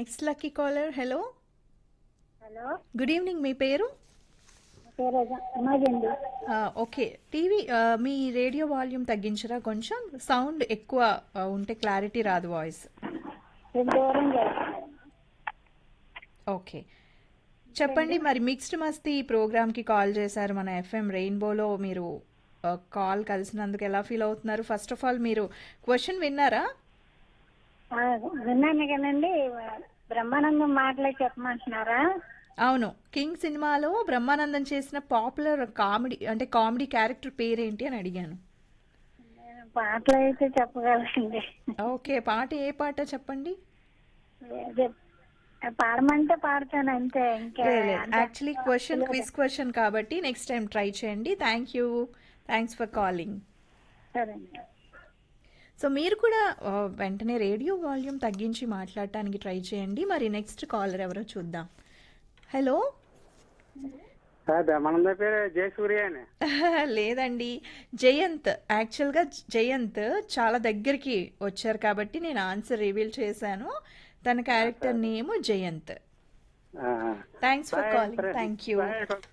Next lucky caller hello hello good evening మీ పేరు నా పేరు అమ్మాజీ అండి ఆ, ఓకే టీవీ ఆ, మీ రేడియో వాల్యూమ్ తగ్గించరా కొంచెం సౌండ్ ఎక్కువ ఆ, ఉంటే క్లారిటీ రాదు వాయిస్ రెండు దూరం చేస్తున్నాను ఓకే చెప్పండి మరి మిక్స్డ్ మస్తీ ప్రోగ్రామ్కి కాల్ చేశారు మన ఎఫ్ఎం రెయిన్బోలో మీరు ఆ, కాల్ కలిసినందుకు ఎలా ఫీల్ అవుతున్నారు ఫస్ట్ ఆఫ్ ఆల్ మీరు క్వశ్చన్ విన్నారా ఆ, విన్నాను కదండి బ్రహ్మానందం మాటలే చెప్పమంటున్నారా అవును కింగ్ సినిమాలో బ్రహ్మానందం చేసిన పాపులర్ కామెడీ అంటే కామెడీ క్యారెక్టర్ పేరేంటి అని అడిగాను నేను పాటలు అయితే చెప్పగలండి ఓకే పాట ఏ పాట చెప్పండి అదే, పాడమంటే పాడతాను అంతే ఇంకా అంతే. యాక్చువల్లీ క్వశ్చన్ క్విజ్ క్వశ్చన్ కాబట్టి నెక్స్ట్ టైం ట్రై చేయండి thank you thanks for calling సరేండి సో మీరు కూడా ఆ, వెంటనే రేడియో వాల్యూమ్ తగ్గించి మాట్లాడటానికి ట్రై చేయండి మరి నెక్స్ట్ కాలర్ ఎవరో చూద్దాం హలో మన పేరు జయసూర్య అని లేదండి జయంత్ యాక్చువల్గా జయంత్ చాలా దగ్గరికి వచ్చారు కాబట్టి నేను ఆన్సర్ రివీల్ చేశాను తన character name Jayant thanks for calling thank you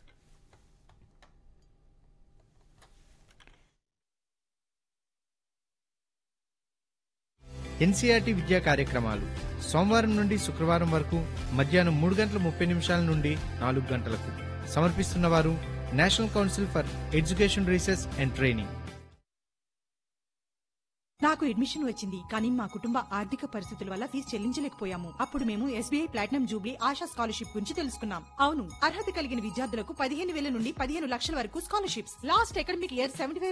NCERT విద్యా కార్యక్రమాలు సోమవారం నుండి శుక్రవారం వరకు మధ్యాహ్నం మూడు గంటల ముప్పై నిమిషాల నుండి నాలుగు గంటలకు సమర్పిస్తున్నవారు national council for education research and training నాకు అడ్మిషన్ వచ్చింది కానీ మా కుటుంబ ఆర్థిక పరిస్థితుల వల్ల ఫీజు చెల్లించలేకపోయాము అప్పుడు మేము SBI platinum jubilee Asha scholarship గురించి తెలుసుకున్నాం అవును అర్హత కలిగిన విద్యార్థులకు పదిహేను వేల నుండి పదిహేను లక్షల వరకు scholarships last academic year seventy